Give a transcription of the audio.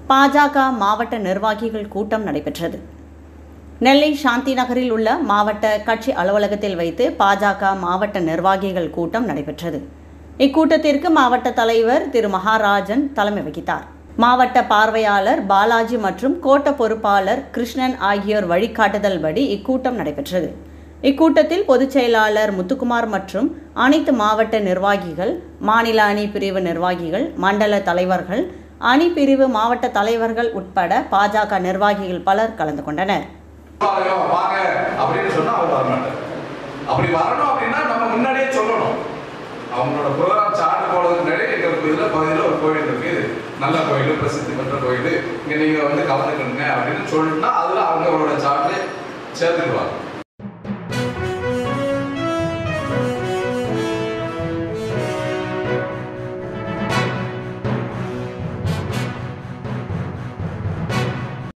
பாஜக மாவட்ட நிர்வாகிகள் கூட்டம் நடைபெற்றது நெல்லை சாந்தி நகரில் உள்ள மாவட்ட கட்சி அலுவலகத்தில் வைத்து பாஜக மாவட்ட நிர்வாகிகள் கூட்டம் நடைபெற்றது இக்கூட்டத்திற்கு மாவட்ட தலைவர் திரு மகாராஜன் தலைமை வகித்தார் மாவட்ட பார்வையாளர் பாலாஜி மற்றும் கோட்ட பொறுப்பாளர் கிருஷ்ணன் ஆகியோர் வழிகாட்டுதல்படி இக்கூட்டம் நடைபெற்றது இக்கூட்டத்தில் பொதுச் செயலாளர் முத்துக்குமார் மற்றும் அனைத்து மாவட்ட நிர்வாகிகள் மாநில அணி பிரிவு நிர்வாகிகள் மண்டல தலைவர்கள் அணி பிரிவு மாவட்ட தலைவர்கள் உட்பட பாஜக நிர்வாகிகள் பலர் கலந்து கொண்டனர் வாங்க, வாங்க அப்படின்னு சொன்னா அவர் வரமாட்டார் அப்படி வரணும் அப்படின்னா நம்ம முன்னாடியே சொல்லணும் அவங்களோட ப்ரோக்ராம் சார்ட் போடுறதுக்கு முன்னாடி எங்க இதில் பகுதியில் ஒரு கோயில் இருக்கு இது நல்ல கோயில் பிரசித்தி பெற்ற கோயில் இங்க நீங்க வந்து கலந்துக்கணுங்க அப்படின்னு சொன்னா அதுல அவங்களோட சார்ட்ல சேர்த்துக்குவாங்க